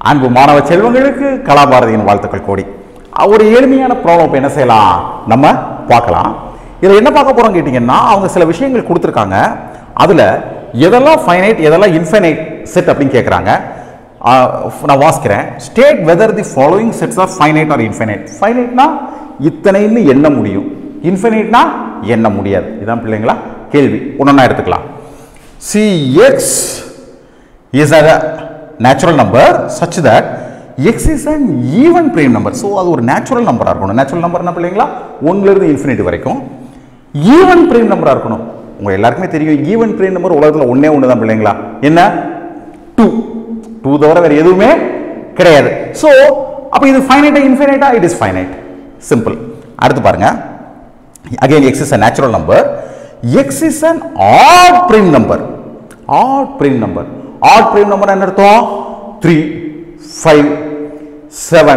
அன்பு மாணவ செல்வங்களுக்கு கலாபாரதியின் வாழ்த்துக்கள் கோடி ஒரு எளிமையான ப்ராப்ளம் இப்போ என்ன செய்யலாம் நம்ம பார்க்கலாம் இதில் என்ன பார்க்க போறோம் கேட்டிங்கன்னா அவங்க சில விஷயங்கள் கொடுத்துருக்காங்க அதில் எதெல்லாம் ஃபைனைட் எதெல்லாம் இன்ஃபைனைட் செட் அப்படின்னு கேட்குறாங்க நான் வாசிக்கிறேன் state whether the following sets are finite or infinite ஃபைனைட்னா இத்தனைன்னு எண்ண முடியும் இன்ஃபைனைட்னா எண்ண முடியாது இதான் பிள்ளைங்களா கேள்வி ஒன்றா எடுத்துக்கலாம் C X is a natural number such that x is an even prime number so அது ஒரு நேச்சுரல் நம்பராக இருக்கணும் நேச்சுரல் நம்பர் என்ன பிள்ளைங்களா ஒன்லேருந்து இன்ஃபினிட்டி வரைக்கும் ஈவன் பிரைம் நம்பராக இருக்கணும் உங்க எல்லாருக்குமே தெரியும் ஈவன் பிரைம் நம்பர் உலகத்தில் ஒண்ணே ஒன்று தான் பிள்ளைங்களா என்ன டூ டூ தவிர வேறு எதுவுமே கிடையாது ஸோ அப்போ இது ஃபைனைட்டா இன்ஃபைனைட்டா இட் இஸ் ஃபைனைட் சிம்பிள் அடுத்து பாருங்க again x is a natural number x is an odd prime number odd prime number odd prime number என்ன அர்த்தம் 3 5 7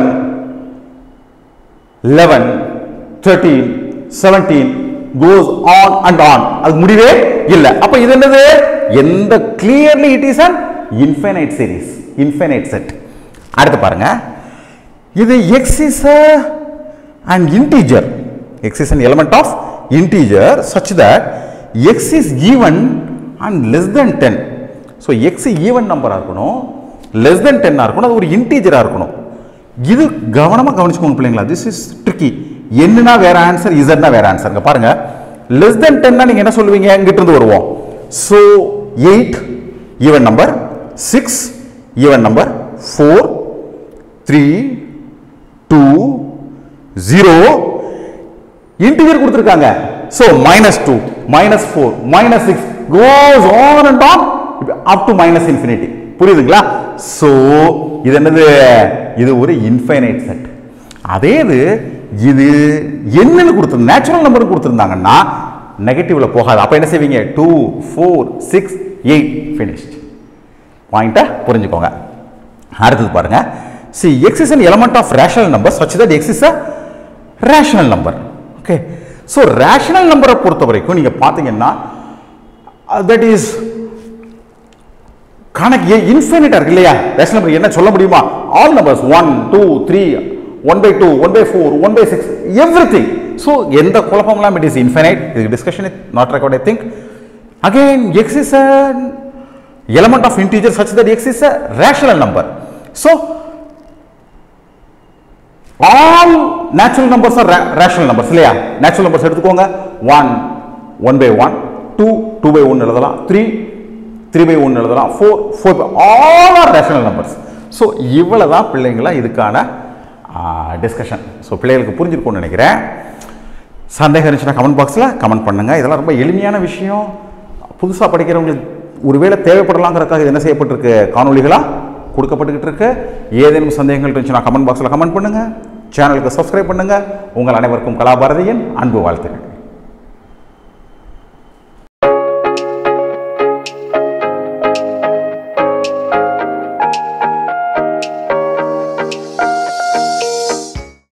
11 13 17 goes on and on அது முடிவே இல்ல அப்ப இது என்னது எந்த clearly it is an infinite series infinite set அடுத்து பாருங்க இது x is a an integer x is an element of integer such that x is even and less than 10 so x even நம்பரா இருக்கணும் less than 10 ஆ இருக்கணும் அது ஒரு இன்டீஜரா இருக்கணும் இது கவனமா கவனிச்சுக்கோங்க பிள்ளைங்களா திஸ் இஸ் ட்ரிக்கி என்னன்னா வேற ஆன்சர் இசட்னா வேற ஆன்சர் இங்க பாருங்க less than 10 னா நீங்க என்ன சொல்லுவீங்க இங்கிட்ட இருந்து வருவோம் so 8 even number 6 even number 4 3 2 0 integer கொடுத்திருக்காங்க so minus 2 minus 4 minus 6 goes on and on up to minus infinity புரியுதுங்களா so இது என்னது இது ஒரு இன்ஃபைனைட் செட் அதே இது இது என்னன்னு கொடுத்து நேச்சுரல் நம்பர் கொடுத்துருந்தாங்கன்னா நெகட்டிவ்ல போகாது அப்ப என்ன செய்வீங்க two four six eight finished பாயிண்ட்டை புரிஞ்சுக்கோங்க அடுத்தது பாருங்க C X is an element of rational number such that X is a rational number okay so rational நம்பரை பொறுத்த வரைக்கும் நீங்கள் பார்த்தீங்கன்னா தட் இஸ் கணக்கு இன்ஃபினிட்டா இருக்கு இல்லையா ரேஷனல் நம்பர் என்ன சொல்ல முடியுமா all numbers one two three one by two one by four one by six everything so எந்த குழப்பம்லாம் இட் இஸ் இன்ஃபினைட் இது discussion not record I think again X is a element of integer such that x is a rational number. So, all natural numbers are ra- rational numbers இல்லையா natural numbers எடுத்துக்கோங்க 1 1 by 1 2 2 by 1 எழுதலாம் 3 3 by 1 எழுதலாம் 4 4 by all are rational numbers so இவ்வளவு தான் பிள்ளைங்களா இதுக்கான discussion so பிள்ளைகளுக்கு புரிஞ்சிருக்கும்னு நினைக்கிறேன் சந்தேகம் இருந்துச்சுன்னா கமெண்ட் பாக்ஸில் கமெண்ட் பண்ணுங்கள் இதெல்லாம் ரொம்ப எளிமையான விஷயம் புதுசாக படிக்கிறவங்களுக்கு ஒருவேளை தேவைப்படலாங்கிறதுக்காக இது என்ன செய்யப்பட்டிருக்கு காணொலிகளாக கொடுக்கப்பட்டுக்கிட்டு இருக்கு ஏதேனும் சந்தேகங்கள் இருந்துச்சுன்னா கமெண்ட் பாக்ஸில் கமெண்ட் பண்ணுங்கள் சேனலுக்கு சப்ஸ்கிரைப் பண்ணுங்கள் உங்கள் அனைவருக்கும் கலாபாரதியின் அன்பு வாழ்த்துக்கள்